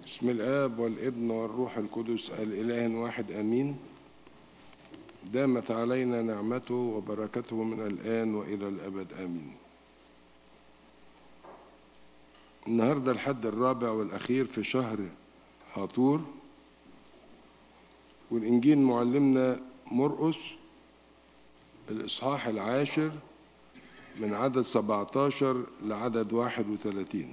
بسم الآب والابن والروح القدس الإله واحد آمين دامت علينا نعمته وبركته من الآن وإلى الأبد آمين النهاردة الحد الرابع والأخير في شهر هاطور والإنجيل معلمنا مرقس الإصحاح العاشر من عدد 17 لعدد 31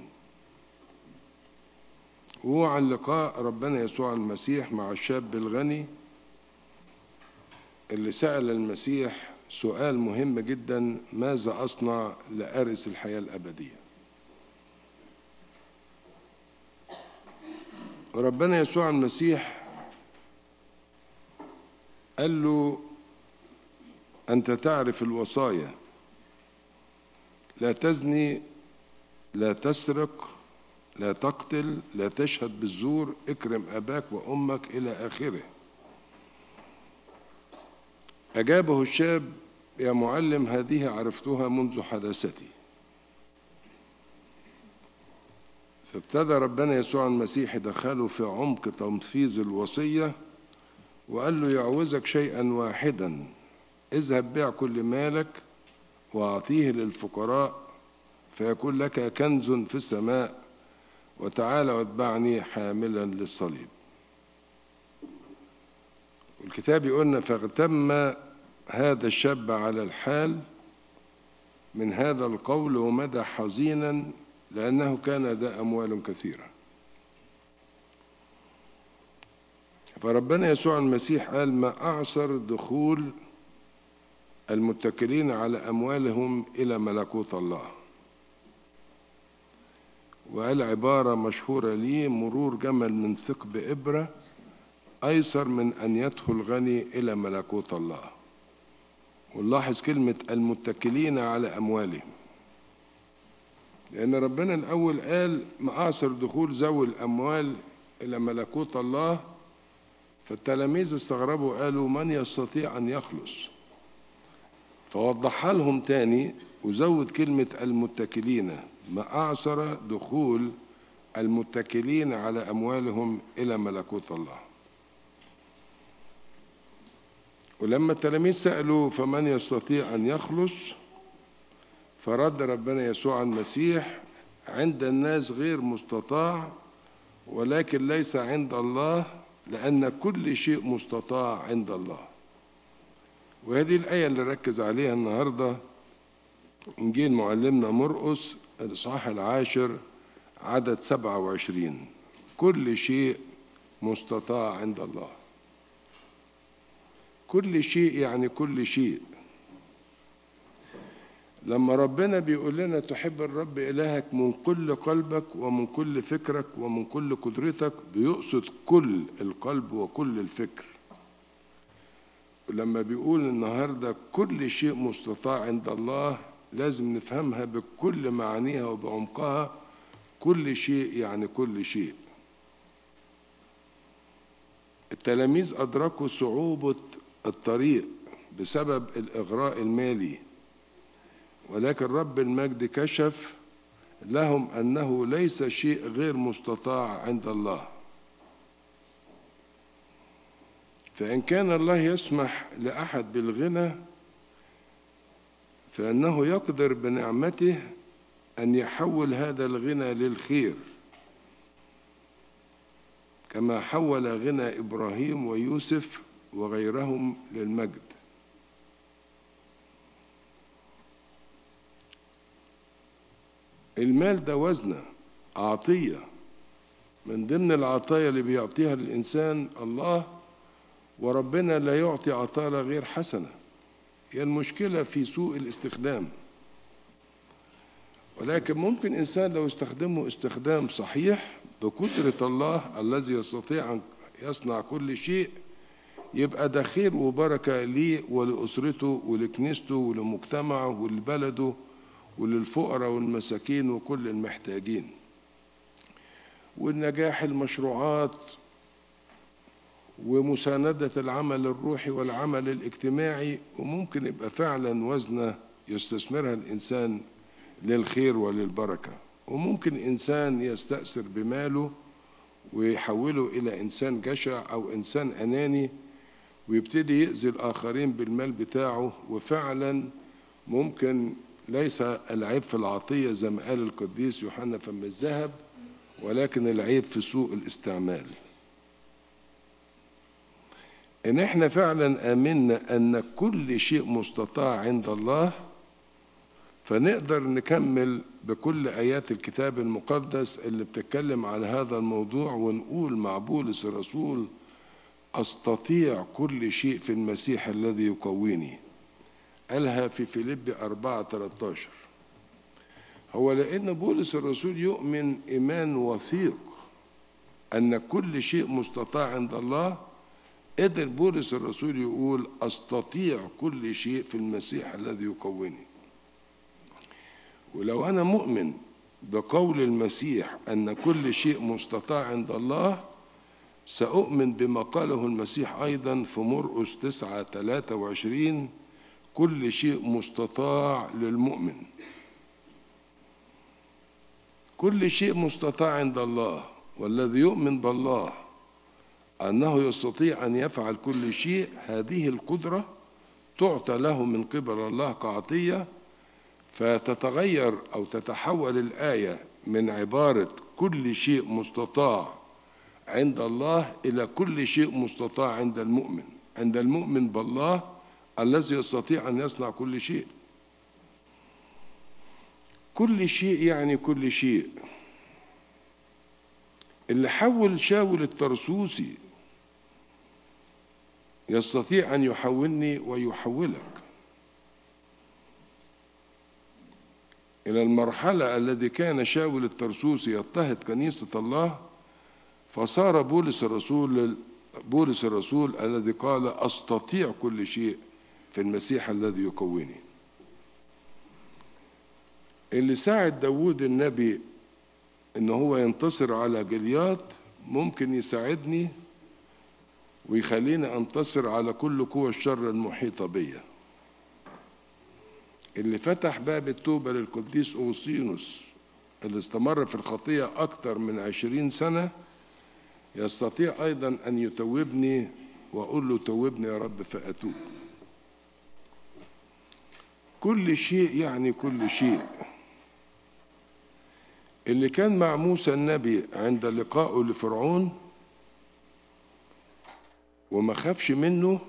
وهو عن لقاء ربنا يسوع المسيح مع الشاب الغني اللي سأل المسيح سؤال مهم جدا ماذا أصنع لأرث الحياة الأبدية وربنا يسوع المسيح قال له أنت تعرف الوصايا لا تزني لا تسرق لا تقتل لا تشهد بالزور اكرم أباك وأمك إلى آخره أجابه الشاب يا معلم هذه عرفتها منذ حداثتي فابتدى ربنا يسوع المسيح يدخله في عمق تنفيذ الوصية وقال له يعوزك شيئا واحدا اذهب بيع كل مالك وأعطيه للفقراء فيكون لك كنز في السماء وتعالى واتبعني حاملا للصليب والكتاب يقولنا فاغتم هذا الشاب على الحال من هذا القول ومدى حزينا لأنه كان ذا أموال كثيرة فربنا يسوع المسيح قال ما أعصر دخول المتكلين على أموالهم إلى ملكوت الله وقال عبارة مشهورة لي مرور جمل من ثقب إبرة أيسر من أن يدخل غني إلى ملكوت الله ونلاحظ كلمة المتكلين على أموالهم لأن ربنا الأول قال مآثر دخول ذوي الأموال إلى ملكوت الله فالتلاميذ استغربوا قالوا من يستطيع أن يخلص فوضحها لهم تاني وزود كلمة المتكلين ما أعصر دخول المتكلين على أموالهم إلى ملكوت الله ولما التلاميذ سألوا فمن يستطيع أن يخلص فرد ربنا يسوع المسيح عند الناس غير مستطاع ولكن ليس عند الله لأن كل شيء مستطاع عند الله وهذه الآية اللي ركز عليها النهاردة إنجيل معلمنا مرقس الإصحاح العاشر عدد سبعة وعشرين كل شيء مستطاع عند الله كل شيء يعني كل شيء لما ربنا بيقول لنا تحب الرب إلهك من كل قلبك ومن كل فكرك ومن كل قدرتك بيقصد كل القلب وكل الفكر ولما بيقول النهاردة كل شيء مستطاع عند الله لازم نفهمها بكل معانيها وبعمقها كل شيء يعني كل شيء التلاميذ أدركوا صعوبة الطريق بسبب الإغراء المالي ولكن رب المجد كشف لهم أنه ليس شيء غير مستطاع عند الله فإن كان الله يسمح لأحد بالغنى فإنه يقدر بنعمته أن يحول هذا الغنى للخير كما حول غنى إبراهيم ويوسف وغيرهم للمجد المال ده وزنة عطية من ضمن العطايا اللي بيعطيها للإنسان الله وربنا لا يعطي عطايا غير حسنة هي المشكلة في سوء الاستخدام ولكن ممكن إنسان لو استخدمه استخدام صحيح بقدرة الله الذي يستطيع أن يصنع كل شيء يبقى ده خير وبركة ليه ولأسرته ولكنيسته ولمجتمعه ولبلده وللفقراء والمساكين وكل المحتاجين والنجاح المشروعات ومساندة العمل الروحي والعمل الاجتماعي وممكن يبقى فعلا وزنة يستثمرها الإنسان للخير وللبركة وممكن إنسان يستأثر بماله ويحوله إلى إنسان جشع أو إنسان أناني ويبتدي يأذي الآخرين بالمال بتاعه وفعلا ممكن ليس العيب في العطية زي ما قال القديس يوحنا فم الذهب ولكن العيب في سوء الاستعمال إن إحنا فعلا آمنا أن كل شيء مستطاع عند الله فنقدر نكمل بكل آيات الكتاب المقدس اللي بتتكلم على هذا الموضوع ونقول مع بولس الرسول أستطيع كل شيء في المسيح الذي يقويني قالها في فيليب 4 13 هو لأن بولس الرسول يؤمن إيمان وثيق أن كل شيء مستطاع عند الله قدر بولس الرسول يقول أستطيع كل شيء في المسيح الذي يقويني ولو أنا مؤمن بقول المسيح أن كل شيء مستطاع عند الله سأؤمن بما قاله المسيح أيضا في مرقس 9 23 كل شيء مستطاع للمؤمن كل شيء مستطاع عند الله والذي يؤمن بالله أنه يستطيع أن يفعل كل شيء هذه القدرة تعطى له من قبل الله كعطية فتتغير أو تتحول الآية من عبارة كل شيء مستطاع عند الله إلى كل شيء مستطاع عند المؤمن عند المؤمن بالله الذي يستطيع أن يصنع كل شيء كل شيء يعني كل شيء اللي حول شاول الترسوسي يستطيع أن يحولني ويحولك إلى المرحلة التي كان شاول الترسوسي يضطهد كنيسة الله فصار بولس الرسول بولس الرسول الذي قال أستطيع كل شيء في المسيح الذي يقويني اللي ساعد داود النبي ان هو ينتصر على جليات ممكن يساعدني ويخليني انتصر على كل قوى الشر المحيطه بيا اللي فتح باب التوبة للقديس أوسينوس اللي استمر في الخطية أكثر من عشرين سنة يستطيع أيضا أن يتوبني وأقول له توبني يا رب فأتوب كل شيء يعني كل شيء اللي كان مع موسى النبي عند لقائه لفرعون وما خافش منه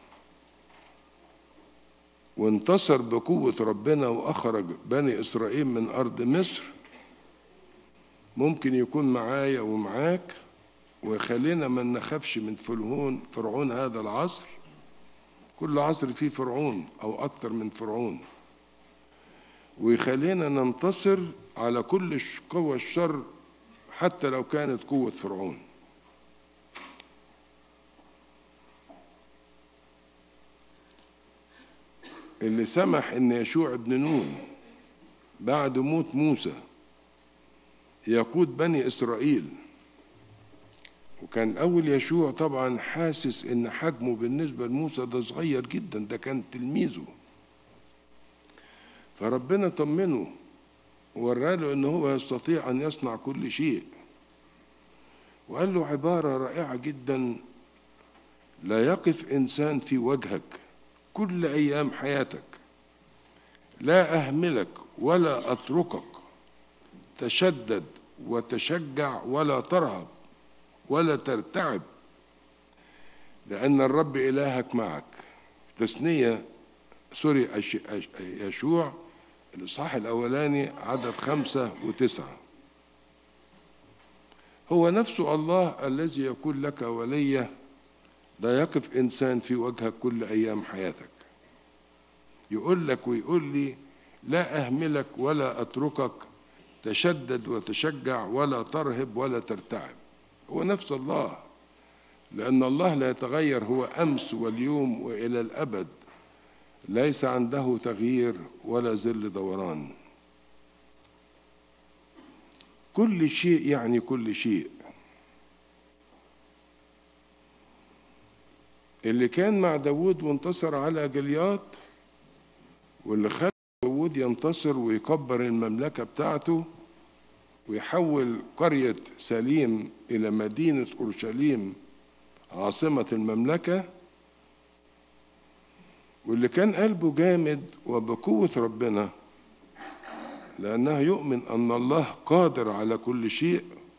وانتصر بقوة ربنا وأخرج بني إسرائيل من أرض مصر ممكن يكون معايا ومعاك ويخلينا ما نخافش من فرعون فرعون هذا العصر كل عصر فيه فرعون أو أكثر من فرعون ويخلينا ننتصر على كل قوى الشر حتى لو كانت قوة فرعون اللي سمح ان يشوع بن نون بعد موت موسى يقود بني اسرائيل وكان اول يشوع طبعا حاسس ان حجمه بالنسبه لموسى ده صغير جدا ده كان تلميذه فربنا طمنه ووراله ان هو يستطيع ان يصنع كل شيء وقال له عباره رائعه جدا لا يقف انسان في وجهك كل ايام حياتك لا اهملك ولا اتركك تشدد وتشجع ولا ترهب ولا ترتعب لان الرب الهك معك تثنيه سوري يشوع الاصحاح الاولاني عدد خمسه وتسعه هو نفسه الله الذي يقول لك وليه لا يقف إنسان في وجهك كل أيام حياتك يقول لك ويقول لي لا أهملك ولا أتركك تشدد وتشجع ولا ترهب ولا ترتعب هو نفس الله لأن الله لا يتغير هو أمس واليوم وإلى الأبد ليس عنده تغيير ولا ذل دوران كل شيء يعني كل شيء اللي كان مع داود وانتصر على جليات واللي خلى داود ينتصر ويكبر المملكة بتاعته ويحول قرية سليم إلى مدينة أورشليم عاصمة المملكة واللي كان قلبه جامد وبقوة ربنا لأنه يؤمن أن الله قادر على كل شيء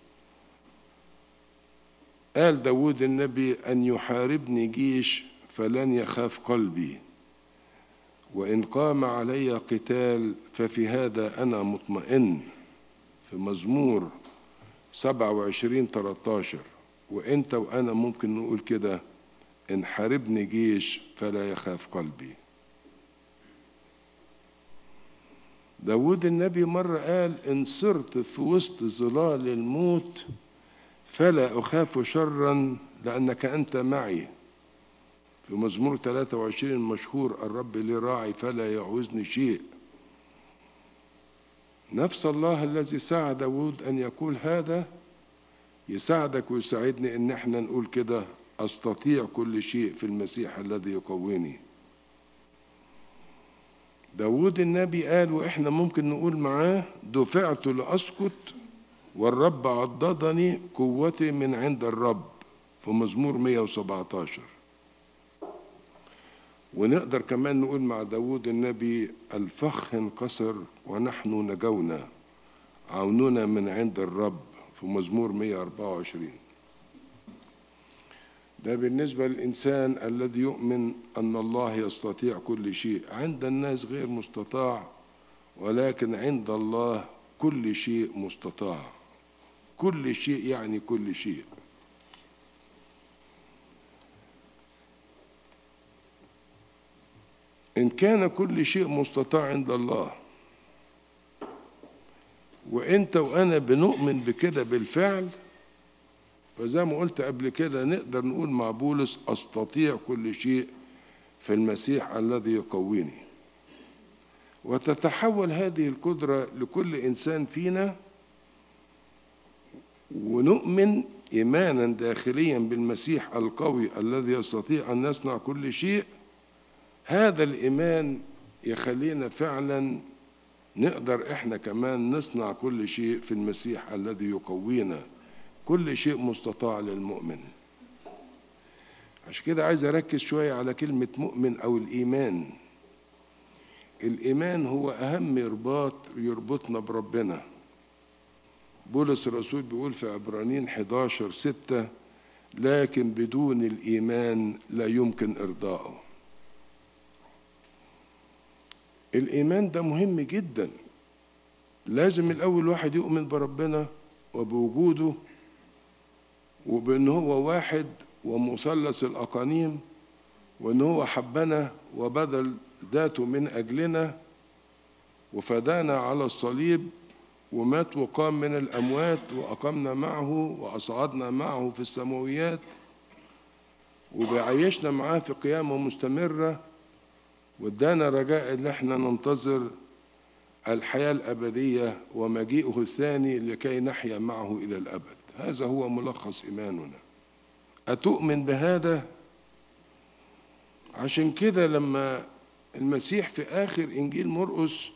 قال داود النبي أن يحاربني جيش فلن يخاف قلبي وإن قام علي قتال ففي هذا أنا مطمئن في مزمور 27 13 وانت وانا ممكن نقول كده ان حاربني جيش فلا يخاف قلبي داود النبي مرة قال إن صرت في وسط ظلال الموت فلا أخاف شرا لأنك أنت معي في مزمور 23 المشهور الرب لي راعي فلا يعوزني شيء نفس الله الذي ساعد داود أن يقول هذا يساعدك ويساعدني ان احنا نقول كده استطيع كل شيء في المسيح الذي يقويني داود النبي قال واحنا ممكن نقول معاه دفعت لاسقط والرب عضدني قوتي من عند الرب في مزمور 117 ونقدر كمان نقول مع داود النبي الفخ انكسر ونحن نجونا عوننا من عند الرب في مزمور 124 ده بالنسبة للإنسان الذي يؤمن أن الله يستطيع كل شيء عند الناس غير مستطاع ولكن عند الله كل شيء مستطاع كل شيء يعني كل شيء إن كان كل شيء مستطاع عند الله وانت وانا بنؤمن بكده بالفعل فزي ما قلت قبل كده نقدر نقول مع بولس استطيع كل شيء في المسيح الذي يقويني وتتحول هذه القدره لكل انسان فينا ونؤمن ايمانا داخليا بالمسيح القوي الذي يستطيع ان يصنع كل شيء هذا الايمان يخلينا فعلا نقدر احنا كمان نصنع كل شيء في المسيح الذي يقوينا كل شيء مستطاع للمؤمن عشان كده عايز اركز شويه على كلمه مؤمن او الايمان الايمان هو اهم رباط يربطنا بربنا بولس الرسول بيقول في عبرانيين 11 6 لكن بدون الايمان لا يمكن ارضائه الإيمان ده مهم جدا لازم الأول واحد يؤمن بربنا وبوجوده وبأن هو واحد ومثلث الأقانيم وأن هو حبنا وبذل ذاته من أجلنا وفدانا على الصليب ومات وقام من الأموات وأقمنا معه وأصعدنا معه في السماويات وبيعيشنا معاه في قيامة مستمرة وادانا رجاء ان احنا ننتظر الحياة الأبدية ومجيئه الثاني لكي نحيا معه إلى الأبد هذا هو ملخص إيماننا أتؤمن بهذا عشان كده لما المسيح في آخر إنجيل مرقس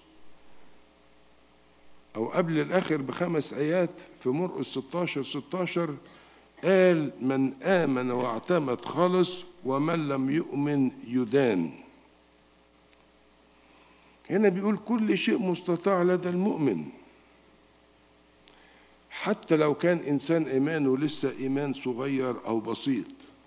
أو قبل الآخر بخمس آيات في مرقس 16 16 قال من آمن واعتمد خلص ومن لم يؤمن يدان هنا بيقول كل شيء مستطاع لدى المؤمن حتى لو كان إنسان إيمانه لسه إيمان صغير أو بسيط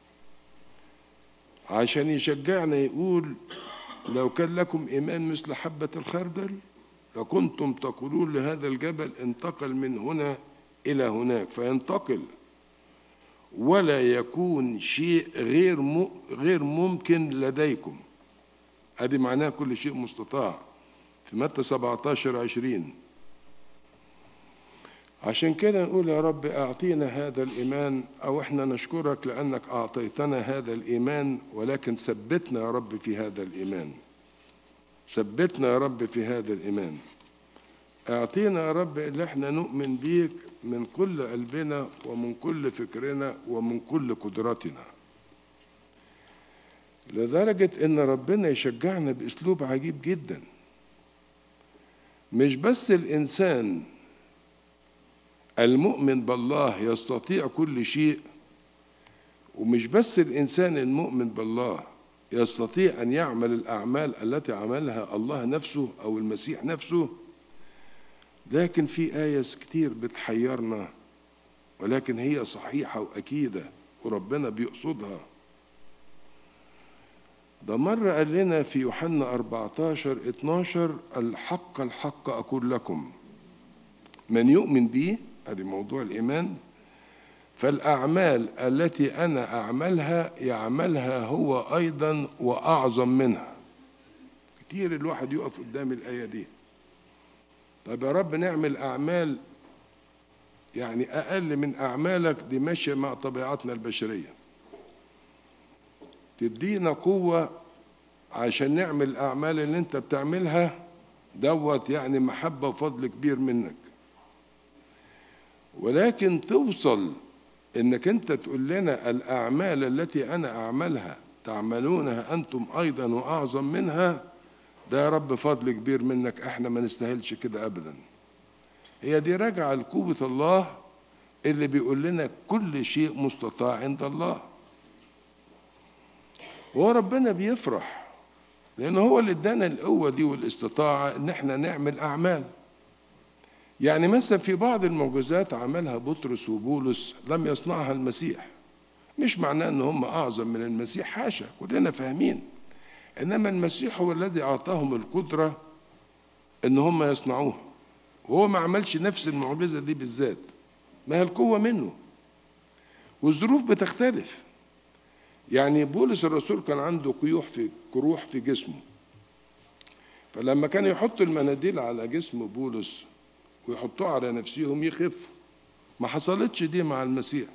عشان يشجعنا يقول لو كان لكم إيمان مثل حبة الخردل لكنتم تقولون لهذا الجبل انتقل من هنا إلى هناك فينتقل ولا يكون شيء غير غير ممكن لديكم ادي معناها كل شيء مستطاع في متى 17 20 عشان كده نقول يا رب أعطينا هذا الإيمان أو إحنا نشكرك لأنك أعطيتنا هذا الإيمان ولكن ثبتنا يا رب في هذا الإيمان ثبتنا يا رب في هذا الإيمان أعطينا يا رب اللي إحنا نؤمن بيك من كل قلبنا ومن كل فكرنا ومن كل قدرتنا لدرجة إن ربنا يشجعنا بأسلوب عجيب جدا مش بس الإنسان المؤمن بالله يستطيع كل شيء ومش بس الإنسان المؤمن بالله يستطيع أن يعمل الأعمال التي عملها الله نفسه أو المسيح نفسه لكن في آية كتير بتحيرنا ولكن هي صحيحة وأكيدة وربنا بيقصدها ده مرة قال لنا في يوحنا 14 12 الحق الحق أقول لكم من يؤمن بي ادي موضوع الإيمان فالأعمال التي أنا أعملها يعملها هو أيضا وأعظم منها كتير الواحد يقف قدام الآية دي طب يا رب نعمل أعمال يعني أقل من أعمالك دي ماشية مع طبيعتنا البشرية تدينا قوة عشان نعمل الأعمال اللي أنت بتعملها دوت يعني محبة وفضل كبير منك ولكن توصل انك انت تقول لنا الاعمال التي انا اعملها تعملونها انتم ايضا واعظم منها ده يا رب فضل كبير منك احنا ما نستاهلش كده ابدا هي دي راجعه لقوه الله اللي بيقول لنا كل شيء مستطاع عند الله وهو ربنا بيفرح لأنه هو اللي ادانا القوة دي والاستطاعة إن احنا نعمل أعمال يعني مثلا في بعض المعجزات عملها بطرس وبولس لم يصنعها المسيح مش معناه ان هم اعظم من المسيح حاشا كلنا فاهمين انما المسيح هو الذي اعطاهم القدره ان هم يصنعوها وهو ما عملش نفس المعجزه دي بالذات ما هي القوه منه والظروف بتختلف يعني بولس الرسول كان عنده قيوح في قروح في جسمه فلما كان يحط المناديل على جسم بولس ويحطوه على نفسهم يخفوا ما حصلتش دي مع المسيح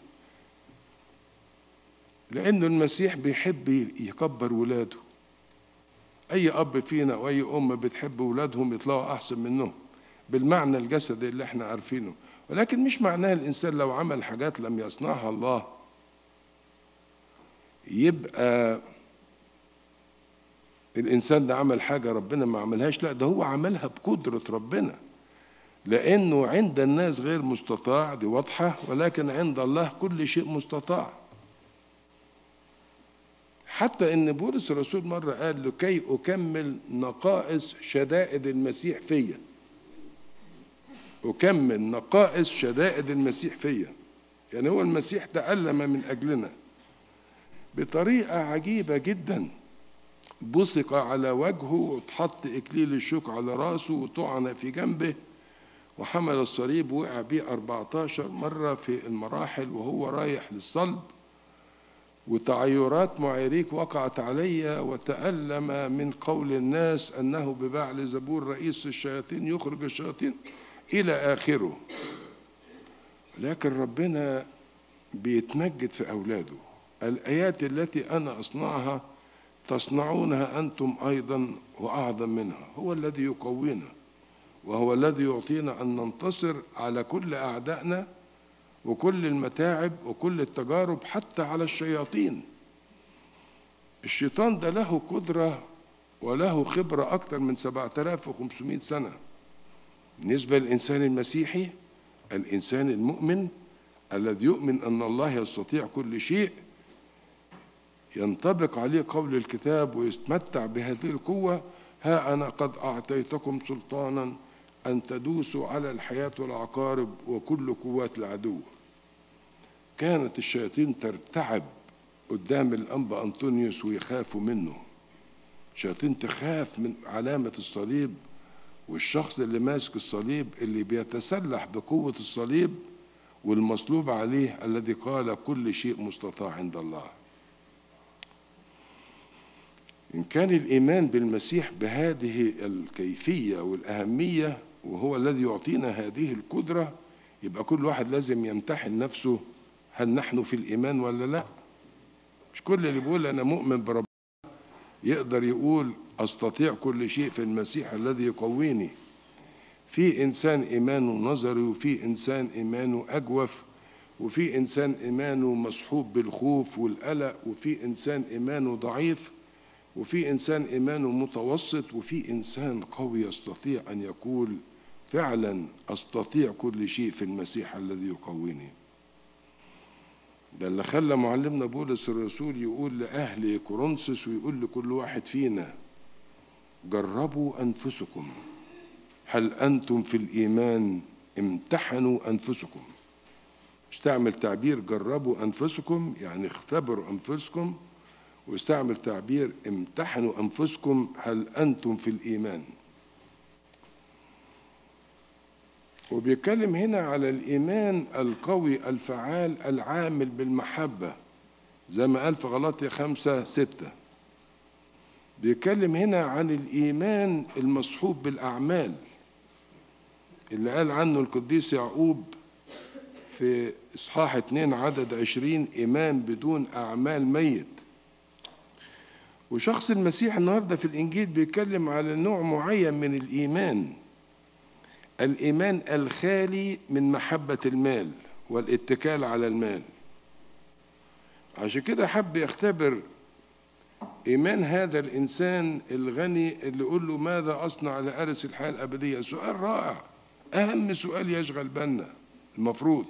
لأن المسيح بيحب يكبر ولاده أي أب فينا أو أي أم بتحب ولادهم يطلعوا أحسن منهم بالمعنى الجسدي اللي احنا عارفينه ولكن مش معناها الإنسان لو عمل حاجات لم يصنعها الله يبقى الإنسان ده عمل حاجة ربنا ما عملهاش لا ده هو عملها بقدرة ربنا لأنه عند الناس غير مستطاع دي واضحة ولكن عند الله كل شيء مستطاع حتى ان بولس الرسول مره قال لكي اكمل نقائص شدائد المسيح فيا اكمل نقائص شدائد المسيح فيا يعني هو المسيح تألم من اجلنا بطريقه عجيبه جدا بصق على وجهه وتحط اكليل الشوك على راسه وطعن في جنبه وحمل الصليب وقع بيه 14 مرة في المراحل وهو رايح للصلب وتعيرات معيريك وقعت علي وتألم من قول الناس أنه ببعل زبور رئيس الشياطين يخرج الشياطين إلى آخره لكن ربنا بيتمجد في أولاده الآيات التي أنا أصنعها تصنعونها أنتم أيضا وأعظم منها هو الذي يقوينا وهو الذي يعطينا أن ننتصر على كل أعدائنا وكل المتاعب وكل التجارب حتى على الشياطين الشيطان ده له قدرة وله خبرة أكثر من 7500 سنة بالنسبة للإنسان المسيحي الإنسان المؤمن الذي يؤمن أن الله يستطيع كل شيء ينطبق عليه قول الكتاب ويتمتع بهذه القوة ها أنا قد أعطيتكم سلطانا أن تدوسوا على الحياة والعقارب وكل قوات العدو كانت الشياطين ترتعب قدام الأنبا أنطونيوس ويخافوا منه الشياطين تخاف من علامة الصليب والشخص اللي ماسك الصليب اللي بيتسلح بقوة الصليب والمصلوب عليه الذي قال كل شيء مستطاع عند الله إن كان الإيمان بالمسيح بهذه الكيفية والأهمية وهو الذي يعطينا هذه القدرة يبقى كل واحد لازم يمتحن نفسه هل نحن في الإيمان ولا لا مش كل اللي بيقول أنا مؤمن بربنا يقدر يقول أستطيع كل شيء في المسيح الذي يقويني في إنسان إيمانه نظري وفي إنسان إيمانه أجوف وفي إنسان إيمانه مصحوب بالخوف والقلق وفي إنسان إيمانه ضعيف وفي إنسان إيمانه متوسط وفي إنسان قوي يستطيع أن يقول فعلا أستطيع كل شيء في المسيح الذي يقويني ده اللي خلى معلمنا بولس الرسول يقول لأهل كورنثوس ويقول لكل واحد فينا جربوا أنفسكم هل أنتم في الإيمان امتحنوا أنفسكم استعمل تعبير جربوا أنفسكم يعني اختبروا أنفسكم واستعمل تعبير امتحنوا أنفسكم هل أنتم في الإيمان وبيتكلم هنا على الإيمان القوي الفعال العامل بالمحبة زي ما قال في غلاطيا خمسة ستة بيتكلم هنا عن الإيمان المصحوب بالأعمال اللي قال عنه القديس يعقوب في إصحاح اتنين عدد عشرين إيمان بدون أعمال ميت وشخص المسيح النهاردة في الإنجيل بيتكلم على نوع معين من الإيمان الإيمان الخالي من محبة المال والاتكال على المال عشان كده حب يختبر إيمان هذا الإنسان الغني اللي يقول له ماذا أصنع لأرث الحياة الأبدية سؤال رائع أهم سؤال يشغل بالنا المفروض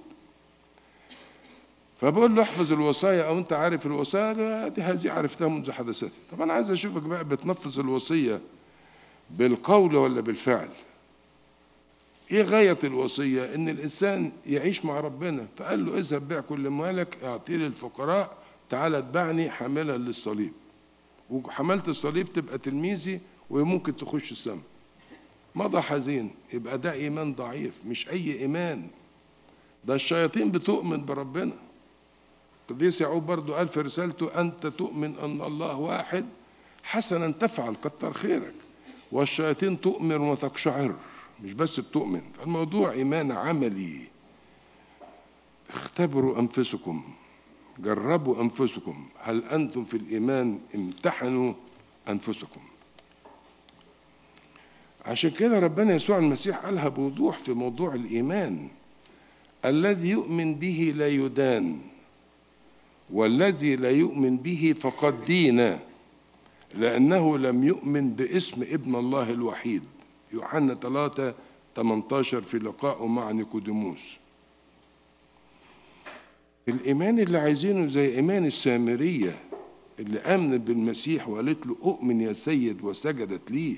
فبقول له احفظ الوصايا او انت عارف الوصايا دي هذه عرفتها منذ حدثتي طب انا عايز اشوفك بقى بتنفذ الوصيه بالقول ولا بالفعل ايه غايه الوصيه ان الانسان يعيش مع ربنا فقال له اذهب بيع كل مالك اعطيه للفقراء تعال اتبعني حاملا للصليب وحملت الصليب تبقى تلميذي وممكن تخش السماء مضى حزين يبقى ده ايمان ضعيف مش اي ايمان ده الشياطين بتؤمن بربنا القديس يعقوب برضو قال في رسالته أنت تؤمن أن الله واحد حسنا تفعل كتر خيرك والشياطين تؤمن وتقشعر مش بس بتؤمن فالموضوع إيمان عملي اختبروا أنفسكم جربوا أنفسكم هل أنتم في الإيمان امتحنوا أنفسكم عشان كده ربنا يسوع المسيح قالها بوضوح في موضوع الإيمان الذي يؤمن به لا يدان والذي لا يؤمن به فقد دين لأنه لم يؤمن باسم ابن الله الوحيد يوحنا 3 18 في لقائه مع نيكوديموس الإيمان اللي عايزينه زي إيمان السامرية اللي آمنت بالمسيح وقالت له أؤمن يا سيد وسجدت ليه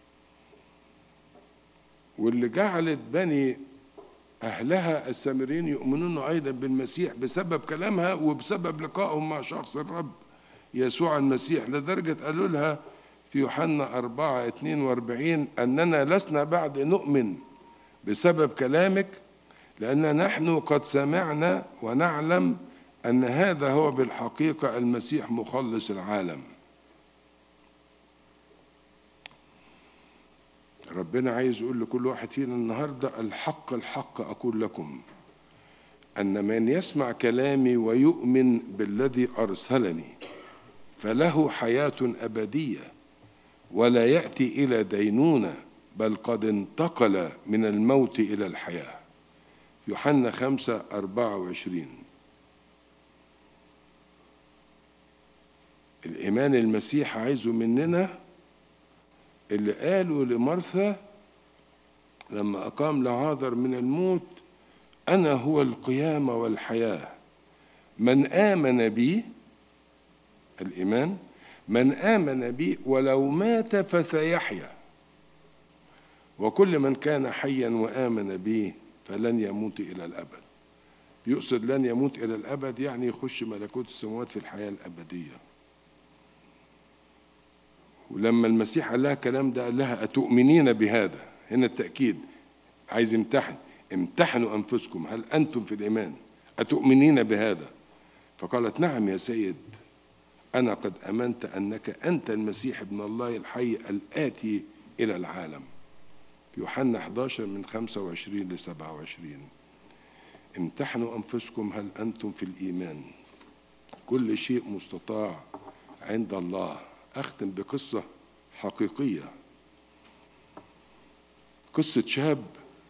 واللي جعلت بني أهلها السامريين يؤمنون أيضا بالمسيح بسبب كلامها وبسبب لقائهم مع شخص الرب يسوع المسيح لدرجة قالوا لها في يوحنا 4 42 أننا لسنا بعد نؤمن بسبب كلامك لأن نحن قد سمعنا ونعلم أن هذا هو بالحقيقة المسيح مخلص العالم ربنا عايز يقول لكل واحد فينا النهارده الحق الحق اقول لكم ان من يسمع كلامي ويؤمن بالذي ارسلني فله حياه ابديه ولا ياتي الى دينونه بل قد انتقل من الموت الى الحياه يوحنا خمسة أربعة وعشرين الإيمان المسيح عايزه مننا اللي قالوا لمرثا لما أقام لعاذر من الموت أنا هو القيامة والحياة من آمن بي الإيمان من آمن بي ولو مات فسيحيا وكل من كان حيا وآمن بي فلن يموت إلى الأبد يقصد لن يموت إلى الأبد يعني يخش ملكوت السماوات في الحياة الأبدية ولما المسيح قال لها الكلام ده قال لها أتؤمنين بهذا هنا التأكيد عايز امتحن امتحنوا أنفسكم هل أنتم في الإيمان أتؤمنين بهذا فقالت نعم يا سيد أنا قد أمنت أنك أنت المسيح ابن الله الحي الآتي إلى العالم في يوحنا 11 من 25 ل 27 امتحنوا أنفسكم هل أنتم في الإيمان كل شيء مستطاع عند الله أختم بقصة حقيقية قصة شاب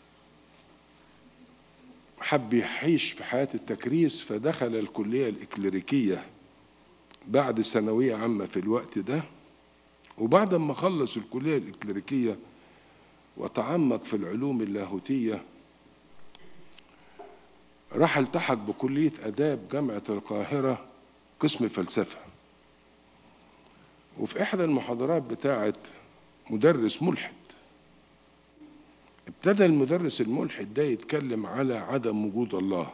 حب يعيش في حياة التكريس فدخل الكلية الإكليريكية بعد ثانوية عامة في الوقت ده وبعد ما خلص الكلية الإكليريكية وتعمق في العلوم اللاهوتية راح التحق بكلية آداب جامعة القاهرة قسم فلسفة وفي إحدى المحاضرات بتاعة مدرس ملحد ابتدى المدرس الملحد ده يتكلم على عدم وجود الله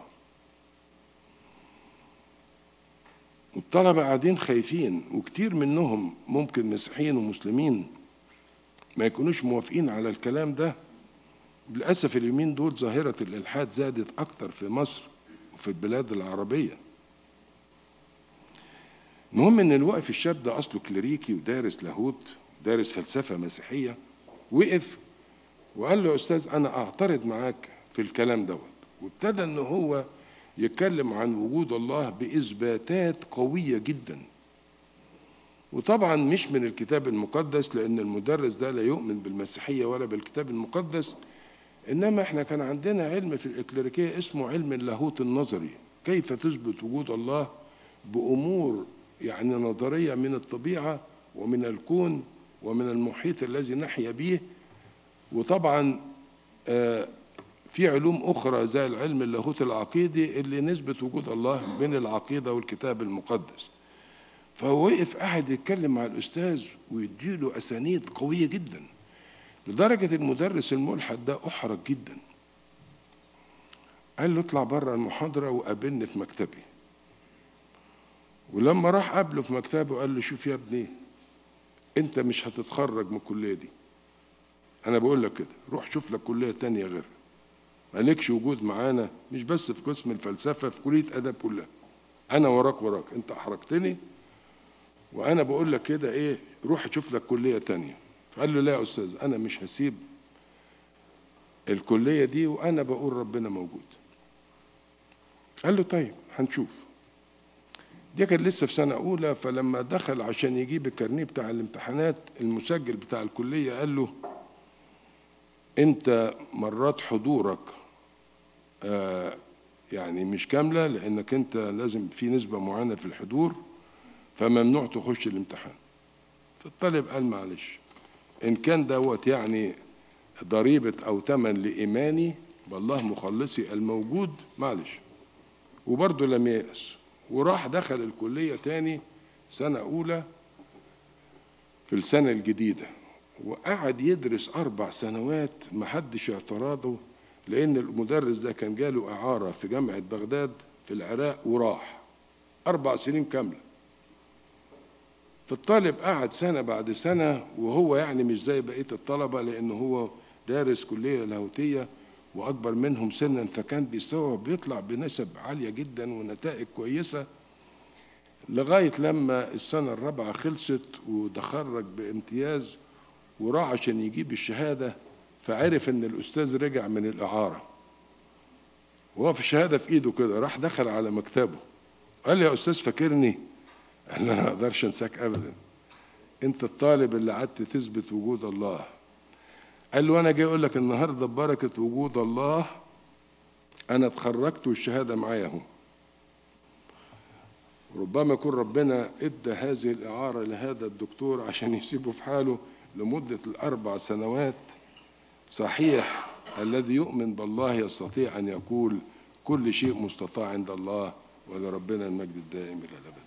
والطلبة قاعدين خايفين وكتير منهم ممكن مسيحيين ومسلمين ما يكونوش موافقين على الكلام ده للأسف اليومين دول ظاهرة الإلحاد زادت أكتر في مصر وفي البلاد العربية المهم إن الوقف الشاب ده أصله كليريكي ودارس لاهوت دارس فلسفة مسيحية وقف وقال له يا أستاذ أنا أعترض معاك في الكلام دوت وابتدى إن هو يتكلم عن وجود الله بإثباتات قوية جدا وطبعا مش من الكتاب المقدس لأن المدرس ده لا يؤمن بالمسيحية ولا بالكتاب المقدس إنما إحنا كان عندنا علم في الإكليريكية اسمه علم اللاهوت النظري كيف تثبت وجود الله بأمور يعني نظرية من الطبيعة ومن الكون ومن المحيط الذي نحيا به وطبعا آه في علوم أخرى زي العلم اللاهوت العقيدي اللي نثبت وجود الله من العقيدة والكتاب المقدس فهو وقف قاعد يتكلم مع الأستاذ ويديله أسانيد قوية جدا لدرجة المدرس الملحد ده أحرج جدا قال له اطلع بره المحاضرة وقابلني في مكتبي ولما راح قابله في مكتبه قال له شوف يا ابني انت مش هتتخرج من الكلية دي انا بقول لك كده روح شوف لك كلية تانية غيرها مالكش وجود معانا مش بس في قسم الفلسفة في كلية أدب كلها أنا وراك وراك أنت أحرجتني وأنا بقول لك كده إيه روح شوف لك كلية تانية قال له لا يا أستاذ أنا مش هسيب الكلية دي وأنا بقول ربنا موجود قال له طيب هنشوف دي كان لسه في سنة أولى فلما دخل عشان يجيب الكارنيه بتاع الامتحانات المسجل بتاع الكلية قال له أنت مرات حضورك آه يعني مش كاملة لأنك أنت لازم في نسبة معينة في الحضور فممنوع تخش الامتحان فالطالب قال معلش إن كان دوت يعني ضريبة أو تمن لإيماني بالله مخلصي الموجود معلش وبرضه لم ييأس وراح دخل الكلية تاني سنة أولى في السنة الجديدة وقعد يدرس أربع سنوات محدش اعتراضه لأن المدرس ده كان جاله إعارة في جامعة بغداد في العراق وراح أربع سنين كاملة فالطالب قعد سنة بعد سنة وهو يعني مش زي بقية الطلبة لأنه هو دارس كلية لاهوتية وأكبر منهم سنا فكان بيستوعب بيطلع بنسب عالية جدا ونتائج كويسة لغاية لما السنة الرابعة خلصت وتخرج بامتياز وراح عشان يجيب الشهادة فعرف إن الأستاذ رجع من الإعارة وهو في الشهادة في إيده كده راح دخل على مكتبه قال لي يا أستاذ فاكرني قال له أنا ما أقدرش أنساك أبدا أنت الطالب اللي قعدت تثبت وجود الله قال له أنا جاي أقول لك النهاردة ببركة وجود الله أنا اتخرجت والشهادة معايا أهو ربما يكون ربنا ادى هذه الإعارة لهذا الدكتور عشان يسيبه في حاله لمدة الأربع سنوات صحيح الذي يؤمن بالله يستطيع أن يقول كل شيء مستطاع عند الله ولربنا المجد الدائم إلى الأبد